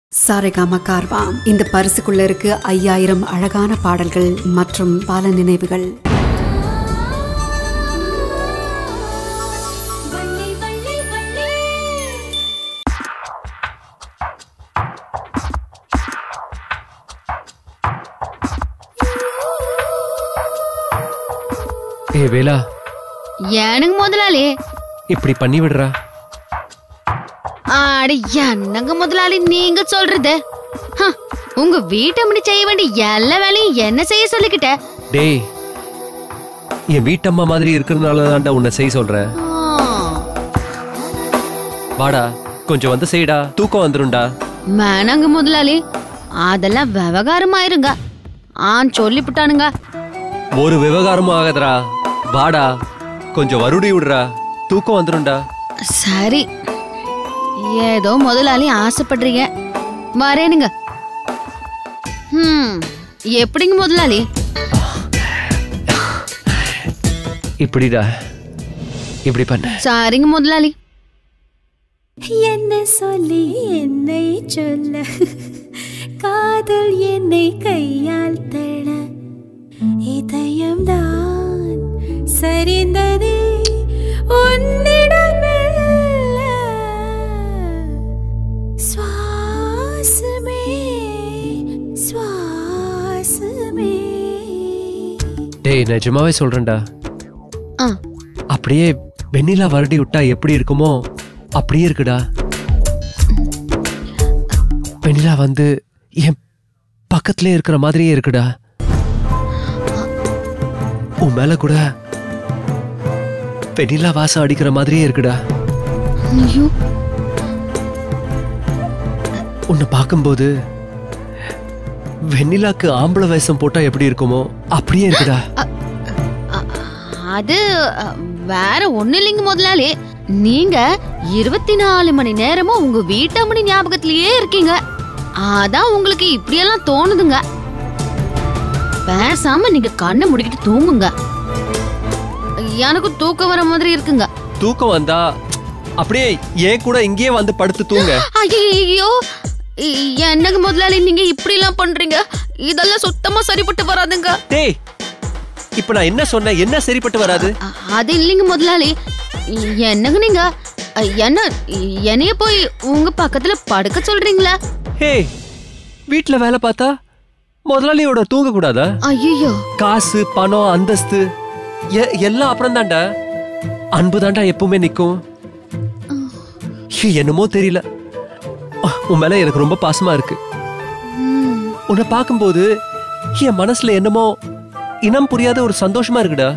சாரேகாமா கார்வா இந்த பரிசுக்குள்ள இருக்கு ஐயாயிரம் அழகான பாடல்கள் மற்றும் பல நினைவுகள் வள்ளி வள்ளி வள்ளி ஏ வேலா ஏனுங்க முதலாளி இப்படி பண்ணி விடுறா அட என்னங்க முதலாளி நீங்க சொல்றது ஹ, உங்க வீட்டை முடி செய்ய வேண்டிய எல்லா வேலையும் என்ன செய்ய சொல்லிக்கிட்ட டேய் என் வீட்டம்மா மாதிரி இருக்கிறதுனால தான்டா உன்னை செய்ய சொல்றேன் வாடா கொஞ்சம் வந்து செய்டா தூக்கம் வந்துரும்டா வேணாங்க முதலாளி அதெல்லாம் விவகாரமாயிருங்க ஆன் சொல்லிவிட்டானுங்க ஒரு விவகாரமும் ஆகாதடா வாடா கொஞ்சம் வருடி விடுறா தூக்கம் வந்துரும்டா சரி ஏதோ முதலாளி ஆசைப்படுறீங்க வரேனுங்க ம் எப்படிங்க முதலாளி இப்படிடா இப்படி பண்ண சரிங்க முதலாளி என்ன சொல்லி என்னை சொல்ல காதல் என்னை கையால் தள இதயம்தான் சரிந்ததே உன்னிடம் மெல்ல. சுவாசமே சுவாசமே டேய் நிஜமாவே சொல்றேன்டா ஆ அப்படியே வெண்ணிலா வருடி விட்டா எப்படி இருக்குமோ அப்படியே இருக்குடா வெண்ணிலா வந்து என் பக்கத்திலே இருக்கிற மாதிரியே இருக்குடா உன் மேல கூட வெண்ணிலா வாசம் அடிக்கிற மாதிரியே இருக்குடா ஐயோ உன்னை பார்க்கும்போது வெண்ணிலாக்கு ஆம்பளை வேஷம் போட்டா எப்படி இருக்குமோ அப்படியே இருக்குடா அ- அது அ, வேற ஒண்ணு இல்லைங்க முதலாளி நீங்க இருபத்தி நாலு மணி நேரமும் உங்க வீட்டம்மணி ஞாபகத்திலேயே இருக்கீங்க அதான் உங்களுக்கு இப்படியெல்லாம் தோணுதுங்க பேசாம நீங்க கண்ணை முடிக்கிட்டு தூங்குங்க எனக்கு தூக்கம் வர மாதிரி இருக்குங்க தூக்கம் வந்தா அப்படியே ஏன் கூட இங்கேயே வந்து படுத்து தூங்க ஐயோ என்னங்க முதலாளி நீங்க இப்படி எல்லாம் பண்றீங்க இதெல்லாம் சுத்தமா சரிப்பட்டு வராதுங்க டேய் இப்ப நான் என்ன சொன்னேன் என்ன சரிப்பட்டு வராது அ- அது இல்லைங்க முதலாளி என்னங்க நீங்க அ, என்ன என்னைய போய் உங்க பக்கத்துல படுக்க சொல்றீங்களா ஹே வீட்ல வேலை பார்த்தா முதலாளியோட தூங்க கூடாதா ஐயோ காசு பணம் அந்தஸ்து எ- எல்லாம் அப்புறம் தான்டா அன்பு தான்டா எப்பவுமே நிக்கும் ஹே, என்னமோ தெரியல அஹ், உன் மேல எனக்கு ரொம்ப பாசமா இருக்கு உன்னை பார்க்கும்போது என் மனசுல என்னமோ இனம் புரியாத ஒரு சந்தோஷமா இருக்குடா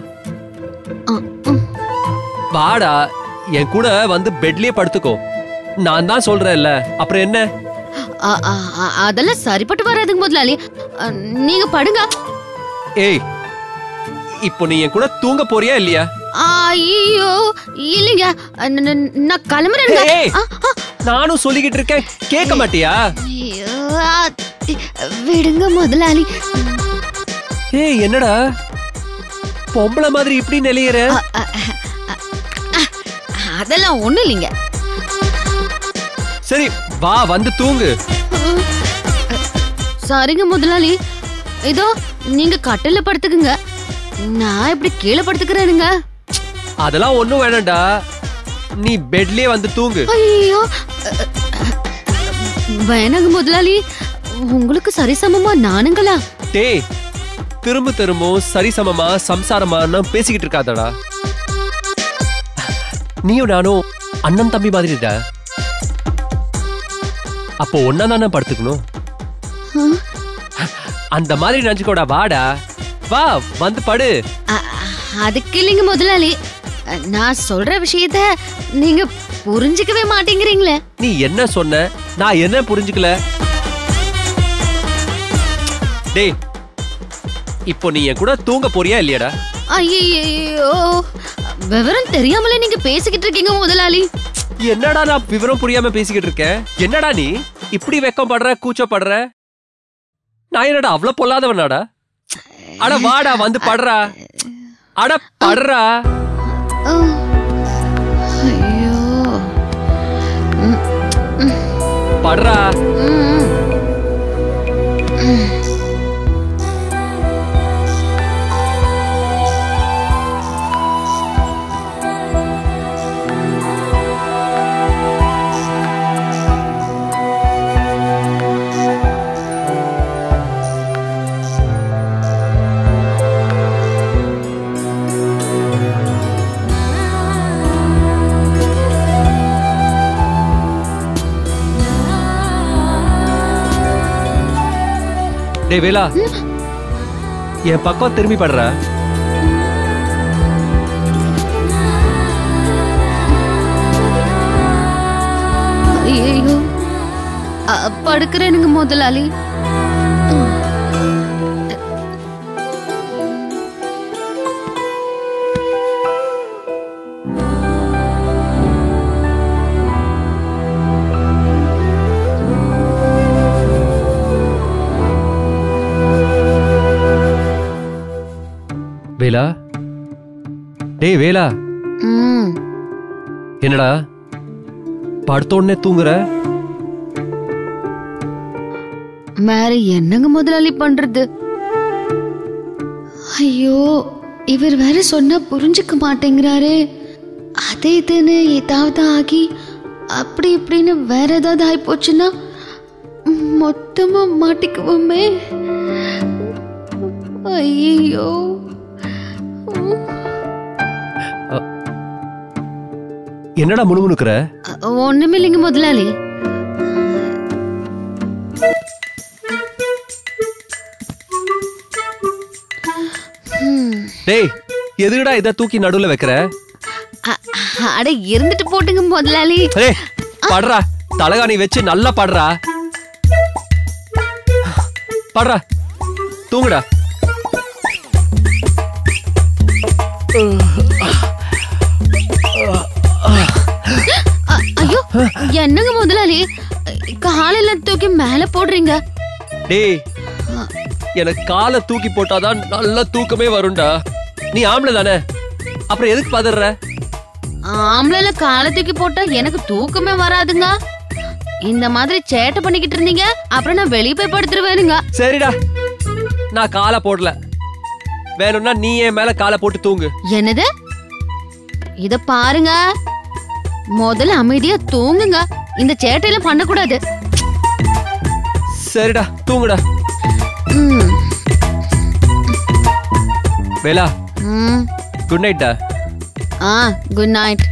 வாடா என் கூட வந்து பெட்லயே படுத்துக்கோ நான் தான் சொல்றேன்ல அப்புறம் என்ன அதெல்லாம் சரிப்பட்டு வராதுங்க முதலாளி அ, நீங்க படுங்க ஏய் இப்போ நீ என் கூட தூங்க போறியா இல்லையா ஐயோ இல்லைங்க அ, ந- ந- நான் கிளம்புறேங்க ஏய், ஆ, ஆ, நானும் சொல்லிக்கிட்டு இருக்கேன் கேட்க மாட்டியா ஐயோ, ஆ, விடுங்க முதலாளி ஏய் என்னடா பொம்பளை மாதிரி இப்படி நெளியற அ, அ, அ, அ, அதெல்லாம் ஒண்ணும் இல்லைங்க சரி வா வந்து தூங்கு சரிங்க முதலாளி இதோ நீங்க கட்டில படுத்துக்குங்க நான் இப்படி கீழே படுத்துக்கிறேனுங்க அதெல்லாம் ஒண்ணும் வேணாம்டா நீ பெட்லயே வந்து தூங்கு ஐயோ வேணாங்க முதலாளி உங்களுக்கு சரிசமமா நானுங்களா டேய் திரும்ப திரும்ப சரிசமமா சம்சாரமா பேசிக்கிட்டு இருக்காதடா நீயும் நானும் அண்ணன் தம்பி மாதிரிடா அப்போ ஒன்னா தானே படுத்துக்கணும் ஹம், அந்த மாதிரி நினைச்சுக்கோடா வாடா வா வந்து படு அ- அதுக்கு இல்லைங்க முதலாளி நான் சொல்ற விஷயத்த நீங்க புரிஞ்சுக்கவே மாட்டேங்கிறீங்களே நீ என்ன சொன்ன நான் என்ன புரிஞ்சுக்கல டேய் இப்போ நீ என் கூட தூங்க போறியா இல்லையாடா ஐயோ விவரம் தெரியாமலே நீங்க பேசிக்கிட்டு இருக்கீங்க முதலாளி என்னடா நான் விவரம் புரியாம பேசிக்கிட்டு இருக்கேன் என்னடா நீ இப்படி வெக்கம் படுற கூச்சப்படுற நான் என்னடா அவ்வளவு பொல்லாதவனாடா அட வாடா வந்து படுறா அட படுறா ஆ. ஐயோ படுறா ம், ம். டேய் வேலா என் பக்கம் திரும்பி படுற ஐயோ படுக்கிறேனுங்க முதலாளி வேலா டேய் வேலா ம் என்னடா படுத்த உடனே தூங்குற வேற என்னங்க முதலாளி பண்றது ஐயோ இவர் வேற சொன்னா புரிஞ்சுக்க மாட்டேங்கிறாரே அது இதுன்னு ஏதாவது ஆகி அப்படி இப்படின்னு வேற ஏதாவது ஆகி போச்சுன்னா மொத்தமா மாட்டிக்குவோமே ஐயோ என்னடா முணுமுணுக்கிற ஒண்ணுமில்லைங்க முதலாளி டேய் எதுக்குடா இதை தூக்கி நடுவுல வைக்கிற அ- அட இருந்துட்டு போட்டுங்க முதலாளி டேய் படுறா தலகாணி வச்சு நல்லா படுறா படுறா தூங்குடா அ- ஐயோ என்னங்க முதலாளி காலையில தூக்கி மேல போடுறீங்க டேய் எனக்கு காலை தூக்கி போட்டாதான் நல்ல தூக்கமே வரும்டா நீ ஆம்பளை தானே அப்புறம் எதுக்கு பதற ஆம்பளைல காலை தூக்கி போட்டா எனக்கு தூக்கமே வராதுங்க இந்த மாதிரி சேட்டை பண்ணிக்கிட்டு இருந்தீங்க அப்புறம் நான் வெளியே போய் படுத்துருவேனுங்க சரிடா நான் காலை போடல வேணும்னா நீ என் மேல காலை போட்டு தூங்கு என்னது இத பாருங்க முதல்ல அமைதியா தூங்குங்க இந்த சேட்டையெல்லாம் பண்ணக்கூடாது சரிடா தூங்குடா ம், வேலா ம். குட் நைட்டா ஆ குட் நைட்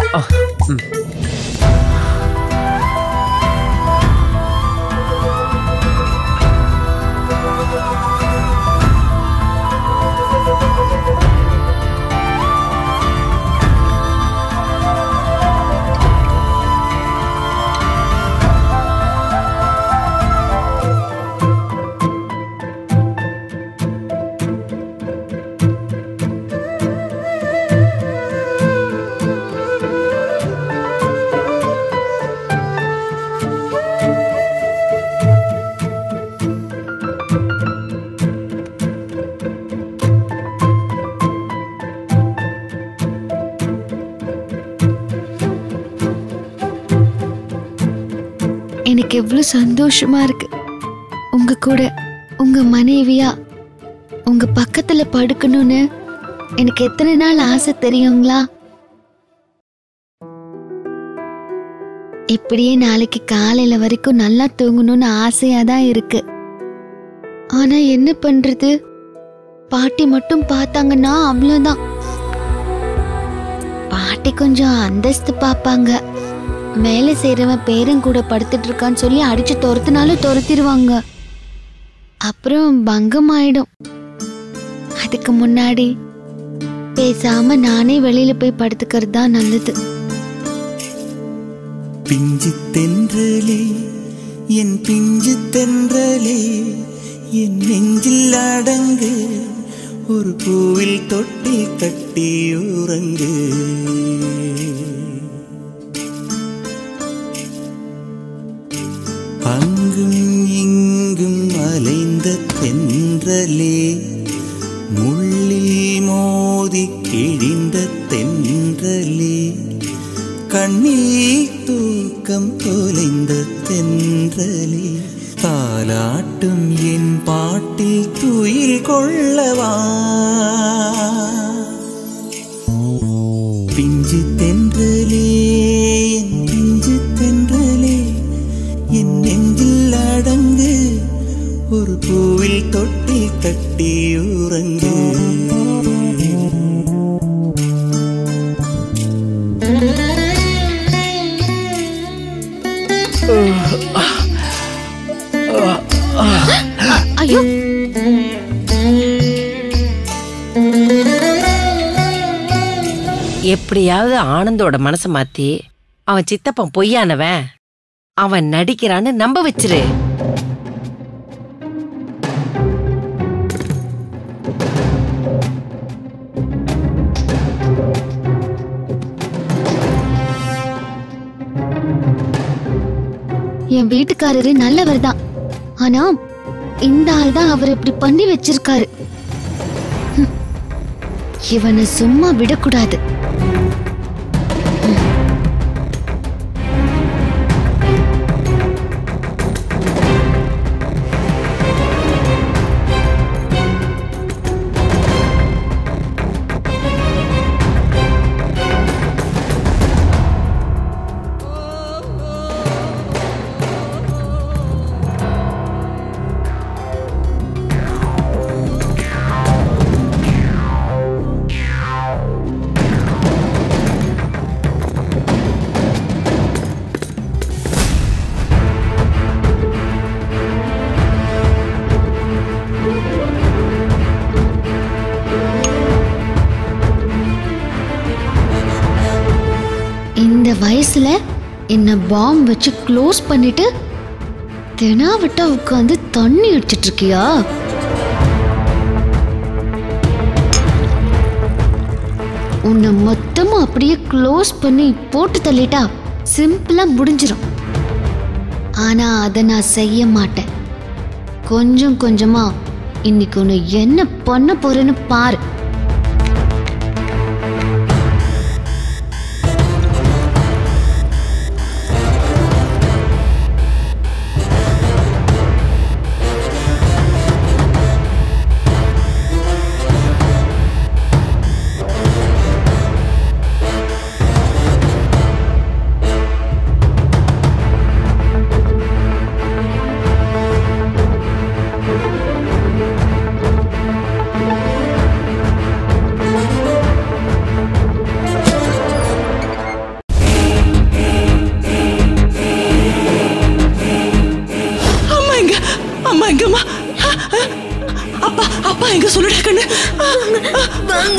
எனக்கு எவ்வளவு சந்தோஷமா இருக்கு உங்க கூட உங்க மனைவியா உங்க பக்கத்துல படுக்கணும்னு எனக்கு எத்தனை நாள் ஆசை தெரியுங்களா இப்படியே நாளைக்கு காலையில வரைக்கும் நல்லா தூங்கணும்னு ஆசையா தான் இருக்கு ஆனா என்ன பண்றது பாட்டி மட்டும் பார்த்தாங்கன்னா அவ்வளவுதான் பாட்டி கொஞ்சம் அந்தஸ்து பார்ப்பாங்க வேலை செய்யறவன் பேரன் கூட படுத்துட்டு இருக்கான்னு சொல்லி அடிச்சு துரத்துனாலும் துரத்திடுவாங்க அப்புறம் பங்கம் ஆயிடும் அதுக்கு முன்னாடி பேசாம நானே வெளியில போய் படுத்துக்கிறது தான் நல்லது பிஞ்சு தென்றலே என் பிஞ்சு தென்றலே என் நெஞ்சில் அடங்கு ஒரு பூவில் தொட்டி கட்டி உறங்கு அங்கும் இங்கும் அலைந்த தென்றலே முள்ளில் மோதி கிழிந்த தென்றலே கண்ணீர் தூக்கம் தொலைந்த தென்றலே தாலாட்டும் என் பாட்டில் துயில் கொள்ளவா பிஞ்சு தென்றலே என் பிஞ்சு தென்றலே என் நெஞ்சில் அடங்கு ஒரு பூவில் தொட்டி கட்டி உறங்கு ஐயோ எப்படியாவது ஆனந்தோட மனசை மாத்தி அவன் சித்தப்பன் பொய்யானவன் அவன் நடிக்கிறான்னு நம்ப வச்சிரு என் வீட்டுக்காரரு நல்லவர் தான் ஆனா இந்த ஆள் தான் அவர் இப்படி பண்ணி வச்சிருக்காரு ஹம். இவனை சும்மா விடக்கூடாது இந்த வயசுல என்ன பாம் வச்சு க்ளோஸ் பண்ணிட்டு தினா விட்டா உட்காந்து தண்ணி அடிச்சிட்டு இருக்கியா உன்னை மொத்தமா அப்படியே க்ளோஸ் பண்ணி போட்டு தள்ளிட்டா சிம்பிளா முடிஞ்சிடும் ஆனா அதை நான் செய்ய மாட்டேன் கொஞ்சம் கொஞ்சமா இன்னைக்கு உன்னை என்ன பண்ண போறேன்னு பாரு அம்மா எங்க அம்மா எங்கம்மா அப்பா அப்பா எங்க சொல்லுடா கண்ணு வாங்க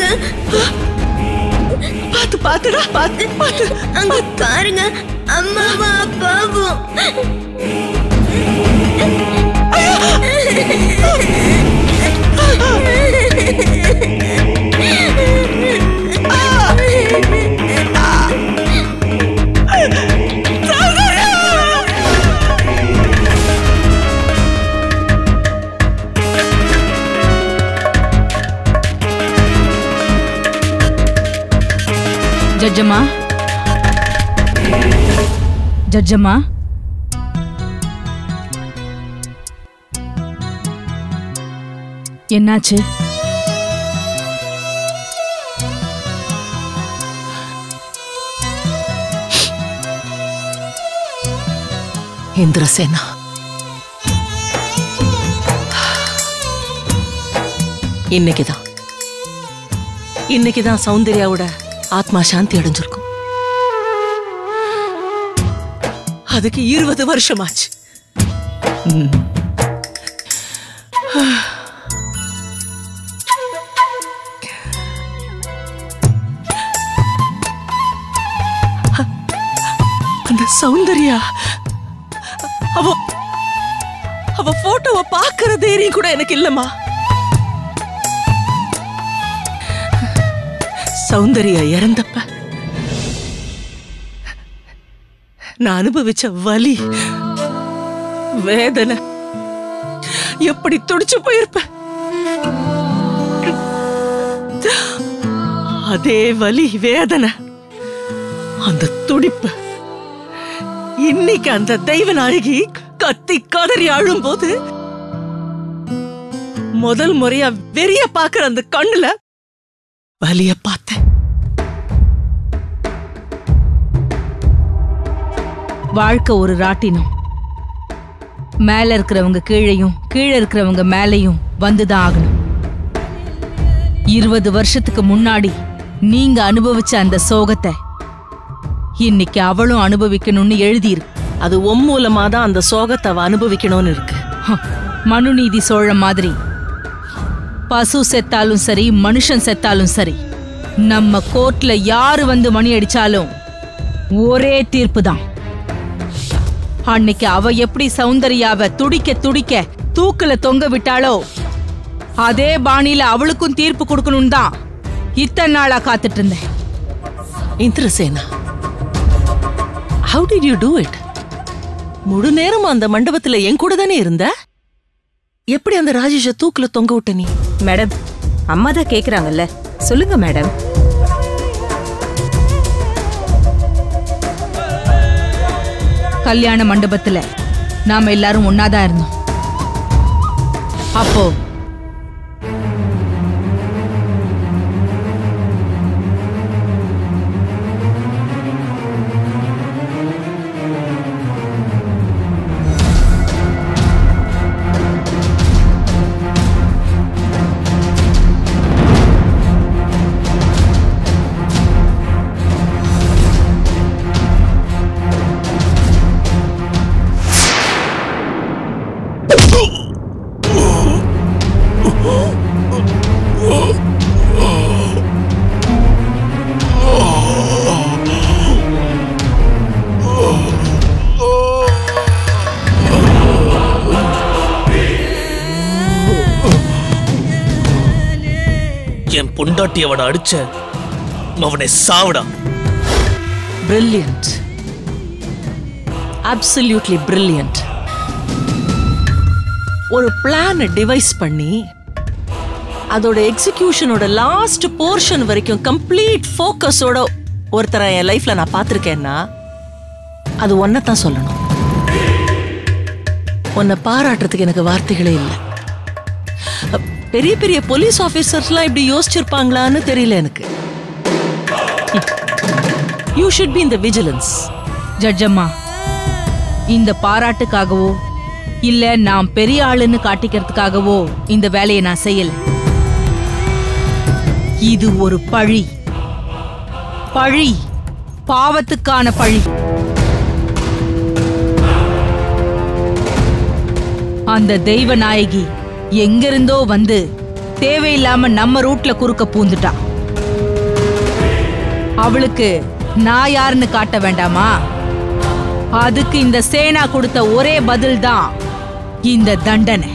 பாத்து பாத்துடா பாத்து பாத்து அங்க பாருங்க அம்மாவும் அப்பாவும் ஜட்ஜம்மா ஜட்ஜம்மா என்னாச்சு இந்திரசேனா இன்னைக்குதான் இன்னைக்குதான் சௌந்தர்யாவோட ஆத்மா சாந்தி அடைஞ்சிருக்கும் அதுக்கு இருபது வருஷமாச்சு ம். அந்த சௌந்தர்யா அவ அவ போட்டோவை பாக்குற தைரியம் கூட எனக்கு இல்லம்மா சௌந்தர்யா இறந்தப்ப நான் அனுபவிச்ச வலி வேதனை எப்படி துடிச்சு போயிருப்ப அதே வலி வேதனை அந்த துடிப்பு இன்னைக்கு அந்த தெய்வ நாயகி கத்தி கதறி அழும்போது முதல் முறையா வெறிய பாக்குற அந்த கண்ணுல வலிய பார்த்தேன் வாழ்க்கை ஒரு ராட்டினம் மேல இருக்கிறவங்க கீழையும் கீழே இருக்கிறவங்க மேலையும் வந்துதான் ஆகணும் இருபது வருஷத்துக்கு முன்னாடி நீங்க அனுபவிச்ச அந்த சோகத்தை இன்னைக்கு அவளும் அனுபவிக்கணும்னு எழுதியிருக்கு அது உன் மூலமா தான் அந்த சோகத்தை அவ அனுபவிக்கணும்னு இருக்கு ஹ, மனுநீதி சோழ மாதிரி பசு செத்தாலும் சரி மனுஷன் செத்தாலும் சரி நம்ம கோர்ட்ல யாரு வந்து மணி அடிச்சாலும் ஒரே தீர்ப்பு தான் அன்னைக்கு அவ எப்படி சௌந்தர்யாவ துடிக்க துடிக்க தூக்குல தொங்க விட்டாளோ அதே பாணியில அவளுக்கும் தீர்ப்பு கொடுக்கணும் தான் இத்தனை நாளா காத்துட்டு இருந்தேன் Indrasena how did you do it முழு நேரம் அந்த மண்டபத்துல என் கூட தானே இருந்த எப்படி அந்த ராஜேஷ தூக்குல தொங்க விட்ட நீ மேடம் அம்மா தான் கேக்குறாங்கல்ல சொல்லுங்க மேடம் கல்யாண மண்டபத்துல நாம எல்லாரும் ஒன்னாதான் இருந்தோம் அப்போ என் பொண்டாட்டி அவனை அடிச்ச அவனை சாவுடா பிரில்லியன்ட் அப்சல்யூட்லி பிரில்லியன்ட் ஒரு பிளானை டிவைஸ் பண்ணி அதோட எக்ஸிகியூஷனோட லாஸ்ட் போர்ஷன் வரைக்கும் கம்ப்ளீட் ஃபோக்கஸோட ஒருத்தரை என் லைஃப்ல நான் பார்த்துருக்கேன்னா அது ஒன்றை தான் சொல்லணும் உன்னை பாராட்டுறதுக்கு எனக்கு வார்த்தைகளே இல்லை அ, பெரிய பெரிய போலீஸ் ஆஃபீஸர்ஸ்லாம் இப்படி யோசிச்சிருப்பாங்களான்னு தெரியல எனக்கு யூ ஷுட் பி இந்த விஜிலன்ஸ் ஜட்ஜம்மா இந்த பாராட்டுக்காகவோ இல்ல நான் பெரிய ஆளுன்னு காட்டிக்கிறதுக்காகவோ இந்த வேலையை நான் செய்யல இது ஒரு பழி பழி பாவத்துக்கான பழி அந்த தெய்வ நாயகி எங்கிருந்தோ வந்து தேவையில்லாம நம்ம ரூட்ல குறுக்க பூந்துட்டா அவளுக்கு நான் யாருன்னு காட்ட வேண்டாமா அதுக்கு இந்த சேனா கொடுத்த ஒரே பதில் தான் இந்த தண்டனை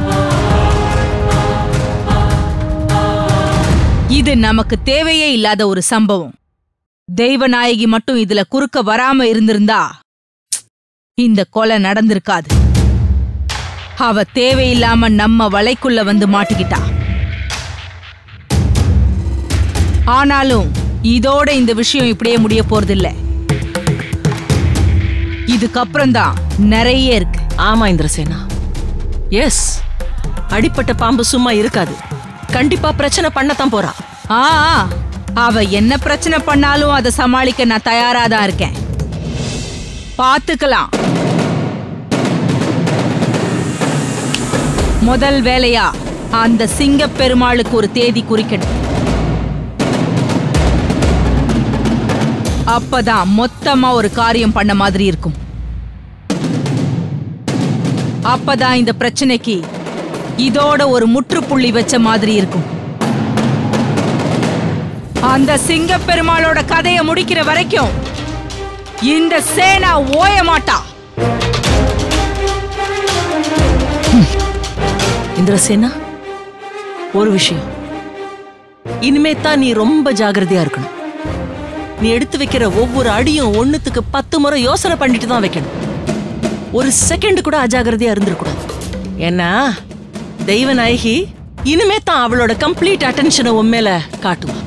இது நமக்கு தேவையே இல்லாத ஒரு சம்பவம் தெய்வநாயகி மட்டும் இதுல குறுக்க வராம இருந்திருந்தா இந்த கொலை நடந்திருக்காது அவ தேவையில்லாம நம்ம வலைக்குள்ள வந்து மாட்டிக்கிட்டா ஆனாலும் இதோட இந்த விஷயம் இப்படியே முடிய போறதில்ல இதுக்கப்புறம் தான் நிறைய இருக்கு ஆமா இந்திரசேனா எஸ் அடிப்பட்ட பாம்பு சும்மா இருக்காது கண்டிப்பா பிரச்சனை பண்ணத்தான் போறா ஆ ஆ, அவ என்ன பிரச்சனை பண்ணாலும் அதை சமாளிக்க நான் தயாரா தான் இருக்கேன் பாத்துக்கலாம் முதல் வேலையா அந்த சிங்கப் பெருமாளுக்கு ஒரு தேதி குறிக்கணும் அப்பதான் மொத்தமா ஒரு காரியம் பண்ண மாதிரி இருக்கும் அப்பதான் இந்த பிரச்சனைக்கு இதோட ஒரு முற்றுப்புள்ளி வச்ச மாதிரி இருக்கும் அந்த சிங்கப் பெருமாளோட கதையை முடிக்கிற வரைக்கும் இந்த சேனா ஓய மாட்டா இந்திரசேனா ஒரு விஷயம் இனிமே தான் நீ ரொம்ப ஜாகிரதையா இருக்கணும் நீ எடுத்து வைக்கிற ஒவ்வொரு அடியும் ஒண்ணுத்துக்கு பத்து முறை யோசனை பண்ணிட்டு தான் வைக்கணும் ஒரு செகண்ட் கூட அஜாகிரதையா இருந்திருக்கூடாது ஏன்னா தெய்வ நாயகி இனிமே தான் அவளோட கம்ப்ளீட் அட்டென்ஷனை உன் மேல காட்டுவா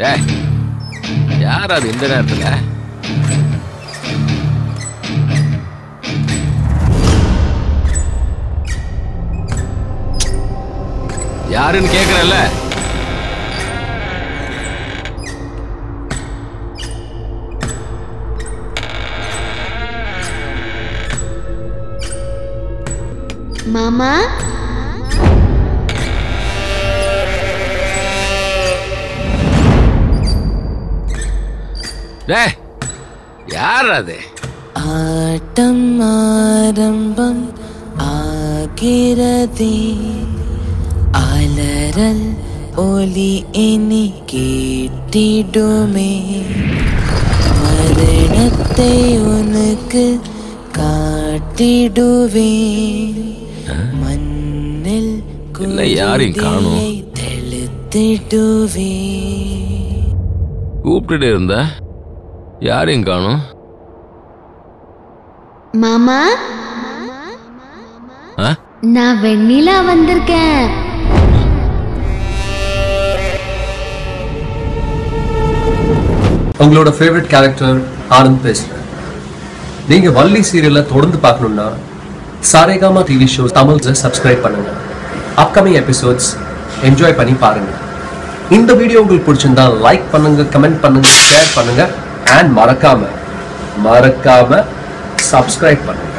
ஏய் யார் அது இந்த நேரத்துல யாருன்னு கேக்குறல்ல மாமா டேய் யார் அது ஆட்டம் ஆரம்பம் ஆகிறதே அலறல் ஒலி இனி கேட்டிடுமே மரணத்தை உனக்கு காட்டிடுவேன் மண்ணில் என்ன யாரையும் காணோம் குருதியை தெளித்திடுவேன் கூப்பிட்டுட்டே இருந்த யாரையும் காணும் மாமா ஆ நான் வெண்ணிலா வந்திருக்கேன் உங்களோட ஃபேவரட் கேரக்டர் ஆனந்த் பேசுறேன் நீங்க வள்ளி சீரியலை தொடர்ந்து பார்க்கணும்னா சாரேகாமா டிவி ஷோ தமிழ்ஸை சப்ஸ்கிரைப் பண்ணுங்க அப்கமிங் எபிசோட்ஸ் என்ஜாய் பண்ணி பாருங்க இந்த வீடியோ உங்களுக்கு பிடிச்சிருந்தா லைக் பண்ணுங்க கமெண்ட் பண்ணுங்க ஷேர் பண்ணுங்க அண்ட் மறக்காம மறக்காம சப்ஸ்கிரைப் பண்ணுங்க